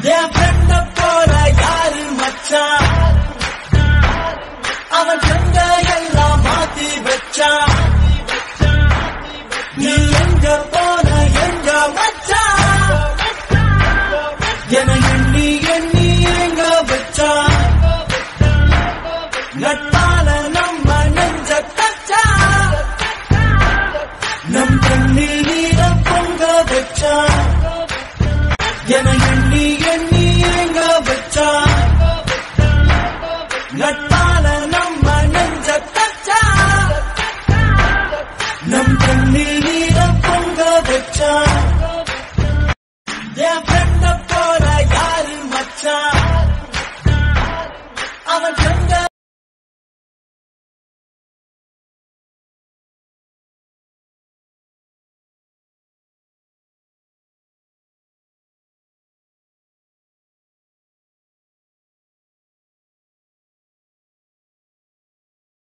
என் ஃப்ரெண்ட போல யாரு மச்சான் அவன் ஃப்ரெண்ட எல்லாம் மாத்தி வச்சான் நீ எங்க போன எங்க மச்சான் என எண்ணி எண்ணி எங்க வச்சான் நட்பால நம்ம நெஞ்ச தச்சா நம் கண்ணில் நீர பொங்க வச்சான் என எண்ணி எண்ணி